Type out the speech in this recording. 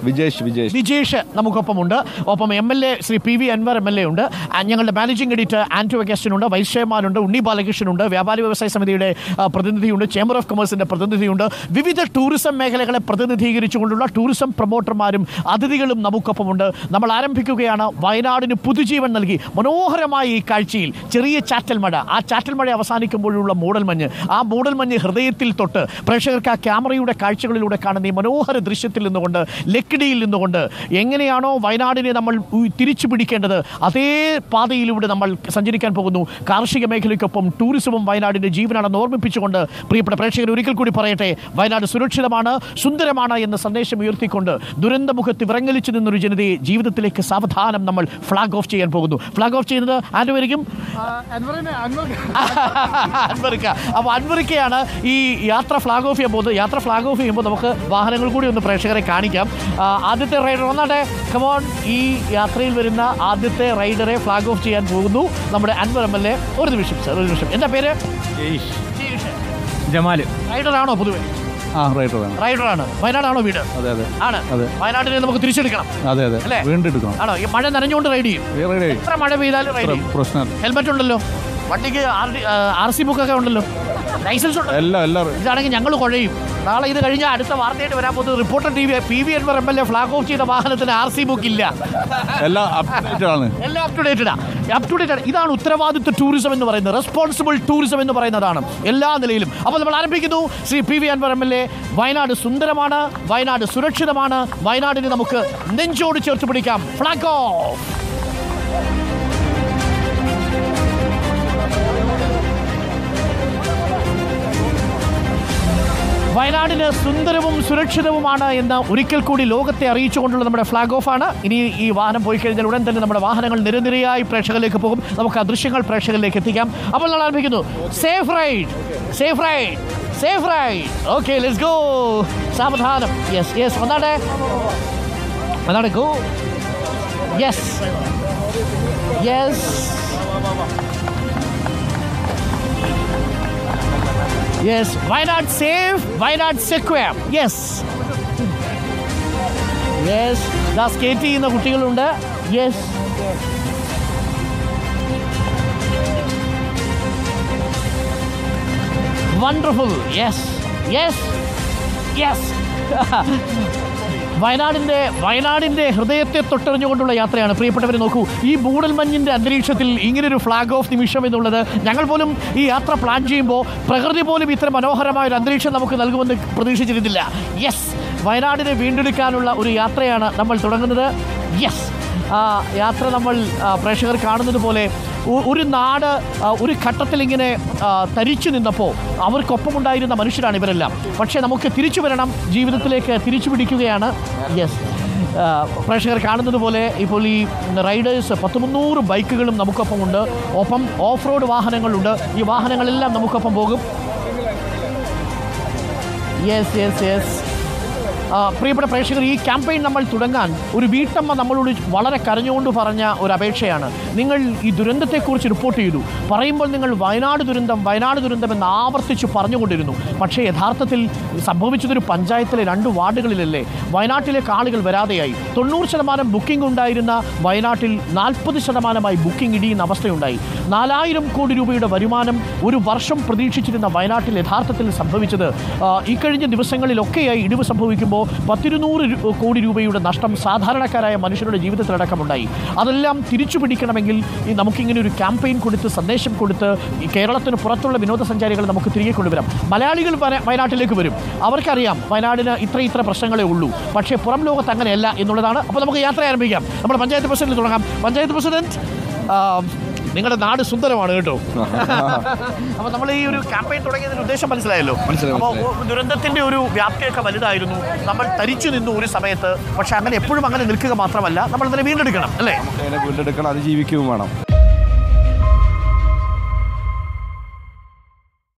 വിജേഷ് വിജേഷ് വിജേഷ് നമുക്കൊപ്പമുണ്ട് ഒപ്പം M L A Shri P V Anvar M L A ഉണ്ട് ആ, ഞങ്ങളുടെ മാനേജിംഗ് എഡിറ്റർ ആന്റോ അഗസ്റ്റൻ ഉണ്ട് വൈസ് ചെയർമാനുണ്ട് ഉണ്ണി ബാലകൃഷ്ണൻ ഉണ്ട് വ്യാപാരി വ്യവസായ സമിതിയുടെ ആ, പ്രതിനിധിയുണ്ട് ചേംബർ ഓഫ് കൊമേഴ്സിന്റെ പ്രതിനിധിയുണ്ട് വിവിധ ടൂറിസം മേഖലകളെ പ്രതിനിധീകരിച്ചുകൊണ്ടുള്ള ടൂറിസം പ്രൊമോട്ടർമാരും അതിഥികളും നമുക്കൊപ്പമുണ്ട് നമ്മൾ ആരംഭിക്കുകയാണ് വയനാടിന് പുതുജീവൻ നൽകി മനോഹരമായ ഈ കാഴ്ചയിൽ ചെറിയ ചാറ്റൽ മഴ ആ ചാറ്റൽ മഴ അവസാനിക്കുമ്പോഴുള്ള മൂടൽമഞ്ഞ് ആ മൂടൽമഞ്ഞ് ഹൃദയത്തിൽ തൊട്ട് പ്രേക്ഷകർക്ക് ആ ക്യാമറയുടെ കാഴ്ചകളിലൂടെ കാണുന്ന ഈ മനോഹര ദൃശ്യത്തിൽ നിന്നുകൊണ്ട് ലക്കിടിയിൽ നിന്നുകൊണ്ട് എങ്ങനെയാണോ വയനാടിനെ നമ്മൾ ഉ- തിരിച്ചു പിടിക്കേണ്ടത് അതേ പാതയിലൂടെ നമ്മൾ സഞ്ചരിക്കാൻ പോകുന്നു കാർഷിക മേഖലയ്ക്കൊപ്പം ടൂറിസവും വയനാടിൻ്റെ ജീവനാണെന്ന് ഓർമ്മിപ്പിച്ചുകൊണ്ട് പ്രിയപ്പെട്ട പ്രേക്ഷകർ ഒരിക്കൽ കൂടി പറയട്ടെ വയനാട് സുരക്ഷിതമാണ് സുന്ദരമാണ് എന്ന സന്ദേശം ഉയർത്തിക്കൊണ്ട് ദുരന്തമുഖത്ത് വിറങ്ങലിച്ചു നിന്നൊരു ജനതയെ ജീവിതത്തിലേക്ക് സാവധാനം നമ്മൾ ഫ്ലാഗ് ഓഫ് ചെയ്യാൻ പോകുന്നു ഫ്ലാഗ് ഓഫ് ചെയ്യുന്നത് ആരുമായിരിക്കും അൻവറിക്ക അപ്പോൾ അൻവറിക്കയാണ് ഈ യാത്ര ഫ്ലാഗ് ഓഫ് ചെയ്യാൻ പോകുന്നത് യാത്ര ഫ്ലാഗ് ഓഫ് ചെയ്യുമ്പോൾ നമുക്ക് വാഹനങ്ങൾ കൂടി ഒന്ന് പ്രേക്ഷകരെ കാണിക്കാം ആ, ആദ്യത്തെ റൈഡർ ഒന്നാട്ടെ കമോൺ ഈ യാത്രയിൽ വരുന്ന ആദ്യത്തെ റൈഡറെ ഫ്ലാഗ് ഓഫ് ചെയ്യാൻ പോകുന്നു നമ്മുടെ അൻവർ എം എൽ എ ഒരു നിമിഷം സർ ഒരു നിമിഷം എന്താ പേര് ജയീഷ്. ജമാല് റൈഡറാണോ പൊതുവെ ആ റൈറ്റ് വേണം റൈഡറാണ് വയനാടാണോ വീട് അതെ അതെ ആണ് അതെ. വയനാട്ടിനെ നമുക്ക് തിരിച്ചെടുക്കണം അതെ അതെ അല്ലേ? വീണ്ടും എടുക്കണം ആണോ ഈ മഴ നനഞ്ഞുകൊണ്ട് റൈഡ് ചെയ്യും റൈഡ് എത്ര മഴ പെയ്താലും റൈഡ് ചെയ്യും പ്രശ്നമില്ല ഹെൽമെറ്റ് ഉണ്ടല്ലോ വണ്ടിക്ക് ആർ സി ബുക്കൊക്കെ ഉണ്ടല്ലോ ലൈസൻസ് ഉണ്ട് എല്ലാം എല്ലാം ഇതാണെങ്കിൽ ഞങ്ങൾ കുഴയും നാളെ ഇത് കഴിഞ്ഞാൽ അടുത്ത വാർത്തയായിട്ട് വരാൻ പോകുന്നത് reporter T V P V Anvar M L A flag off ചെയ്ത വാഹനത്തിന് ആർ സി ബുക്ക് ഇല്ല എല്ലാം അപ്ഡേറ്റഡ് ആണ് എല്ലാം അപ് ടു ഡേറ്റഡാ അപ് ടു ഡേറ്റഡ് ഇതാണ് ഉത്തരവാദിത്വ ടൂറിസം എന്ന് പറയുന്നത് റെസ്പോൺസിബിൾ ടൂറിസം എന്ന് പറയുന്നതാണ് എല്ലാ നിലയിലും അപ്പോൾ നമ്മൾ ആരംഭിക്കുന്നു Shri P V Anvar M L A Wayanad സുന്ദരമാണ് വയനാട് സുരക്ഷിതമാണ് വയനാടിനെ നമുക്ക് നെഞ്ചോട് ചേർത്ത് പിടിക്കാം ഫ്ലാഗ് ഓഫ് വയനാടിന് സുന്ദരവും സുരക്ഷിതവുമാണ് എന്ന് ഒരിക്കൽ കൂടി ലോകത്തെ അറിയിച്ചുകൊണ്ടുള്ള നമ്മുടെ ഫ്ലാഗ് ഓഫ് ആണ് ഇനി ഈ വാഹനം പോയി കഴിഞ്ഞാൽ ഉടൻ തന്നെ നമ്മുടെ വാഹനങ്ങൾ നിരനിരയായി പ്രേക്ഷകരിലേക്ക് പോകും നമുക്ക് ആ ദൃശ്യങ്ങൾ പ്രേക്ഷകരിലേക്ക് എത്തിക്കാം അപ്പോൾ നമ്മൾ ആരംഭിക്കുന്നു safe ride safe ride safe ride okay let's go സാവധാനം യെസ് യെസ് വന്നാട്ടെ വന്നാട്ടെ go yes yes yes Wayanad safe Wayanad secure yes yes ദാ സ്കേറ്റ് ചെയ്യുന്ന കുട്ടികളുണ്ട് yes wonderful yes yes yes വയനാടിൻ്റെ വയനാടിൻ്റെ ഹൃദയത്തെ തൊട്ടെറിഞ്ഞുകൊണ്ടുള്ള യാത്രയാണ് പ്രിയപ്പെട്ടവരെ നോക്കൂ ഈ മൂടൽമഞ്ഞിൻ്റെ അന്തരീക്ഷത്തിൽ ഇങ്ങനൊരു ഫ്ലാഗ് ഓഫ് നിമിഷം എന്നുള്ളത് ഞങ്ങൾ പോലും ഈ യാത്ര പ്ലാൻ ചെയ്യുമ്പോൾ പ്രകൃതി പോലും ഇത്ര മനോഹരമായ ഒരു അന്തരീക്ഷം നമുക്ക് നൽകുമെന്ന് പ്രതീക്ഷിച്ചിരുന്നില്ല യെസ് വയനാടിനെ വീണ്ടെടുക്കാനുള്ള ഒരു യാത്രയാണ് നമ്മൾ തുടങ്ങുന്നത് യെസ് ആ യാത്ര നമ്മൾ ആ, പ്രേക്ഷകർ കാണുന്നത് പോലെ ഒ- ഒരു നാട് ആ, ഒരു ഘട്ടത്തിൽ ഇങ്ങനെ ആ, തരിച്ചു നിന്നപ്പോൾ അവർക്കൊപ്പമുണ്ടായിരുന്ന മനുഷ്യരാണ് ഇവരെല്ലാം പക്ഷേ നമുക്ക് തിരിച്ചു വരണം ജീവിതത്തിലേക്ക് തിരിച്ചു പിടിക്കുകയാണ് യെസ് പ്രേക്ഷകർ കാണുന്നത് പോലെ ഇപ്പോൾ ഈ റൈഡേഴ്സ് പത്ത് മുന്നൂറ് ബൈക്കുകളും നമുക്കൊപ്പമുണ്ട് ഒപ്പം ഓഫ് റോഡ് വാഹനങ്ങളുണ്ട് ഈ വാഹനങ്ങളെല്ലാം നമുക്കൊപ്പം പോകും യെസ് യെസ് യെസ് ആ, പ്രിയപ്പെട്ട പ്രേക്ഷകർ ഈ ക്യാമ്പയിൻ നമ്മൾ തുടങ്ങാൻ ഒരു വീട്ടമ്മ നമ്മളോട് വളരെ കരഞ്ഞുകൊണ്ട് പറഞ്ഞ ഒരു അപേക്ഷയാണ് നിങ്ങൾ ഈ ദുരന്തത്തെക്കുറിച്ച് റിപ്പോർട്ട് ചെയ്തു പറയുമ്പോൾ നിങ്ങൾ വയനാട് ദുരന്തം വയനാട് ദുരന്തം എന്ന് ആവർത്തിച്ച് പറഞ്ഞുകൊണ്ടിരുന്നു പക്ഷേ യഥാർത്ഥത്തിൽ സംഭവിച്ചതൊരു പഞ്ചായത്തിലെ രണ്ട് വാർഡുകളിലല്ലേ വയനാട്ടിലേക്ക് ആളുകൾ വരാതെയായി തൊണ്ണൂറ് ശതമാനം ബുക്കിംഗ് ഉണ്ടായിരുന്ന വയനാട്ടിൽ നാൽപ്പത് ശതമാനമായി ബുക്കിംഗ് ഇടിയുന്ന അവസ്ഥയുണ്ടായി നാലായിരം കോടി രൂപയുടെ വരുമാനം ഒരു വർഷം പ്രതീക്ഷിച്ചിരുന്ന വയനാട്ടിൽ യഥാർത്ഥത്തിൽ സംഭവിച്ചത് ആ, ഈ കഴിഞ്ഞ ദിവസങ്ങളിലൊക്കെയായി ഇടിവ് സംഭവിക്കുമ്പോൾ പത്തിരുന്നൂറ് രു- കോടി രൂപയുടെ നഷ്ടം സാധാരണക്കാരായ മനുഷ്യരുടെ ജീവിതത്തിലടക്കമുണ്ടായി അതെല്ലാം തിരിച്ചു പിടിക്കണമെങ്കിൽ ഈ നമുക്കിങ്ങനെ ഒരു ക്യാമ്പയിൻ കൊടുത്ത് സന്ദേശം കൊടുത്ത് ഈ കേരളത്തിന് പുറത്തുള്ള വിനോദസഞ്ചാരികൾ നമുക്ക് തിരികെ കൊണ്ടുവരാം മലയാളികൾ വന- വയനാട്ടിലേക്ക് വരും അവർക്കറിയാം വയനാടിന് ഇത്ര ഇത്ര പ്രശ്നങ്ങളേ ഉള്ളൂ പക്ഷേ പുറം ലോകത്ത് അങ്ങനെയല്ല എന്നുള്ളതാണ് അപ്പോൾ നമുക്ക് യാത്ര ആരംഭിക്കാം നമ്മുടെ പഞ്ചായത്ത് പ്രസിഡന്റ് തുടങ്ങാം പഞ്ചായത്ത് പ്രസിഡന്റ് ആ, നിങ്ങളുടെ നാട് സുന്ദരമാണ് കേട്ടോ അപ്പൊ നമ്മൾ ഈ ഒരു ക്യാമ്പയിൻ തുടങ്ങിയതിന്റെ ഉദ്ദേശം മനസ്സിലായല്ലോ മനസ്സിലായി, അപ്പൊ ദുരന്തത്തിന്റെ ഒരു വ്യാപ്തിയൊക്കെ വലുതായിരുന്നു നമ്മൾ തരിച്ചു നിന്നു ഒരു സമയത്ത് പക്ഷെ അങ്ങനെ എപ്പോഴും അങ്ങനെ നിൽക്കുക മാത്രമല്ല നമ്മൾ അതിനെ വീണ്ടെടുക്കണം അല്ലേ അതിനെ വീണ്ടെടുക്കണം അതിജീവിക്കുകയും വേണം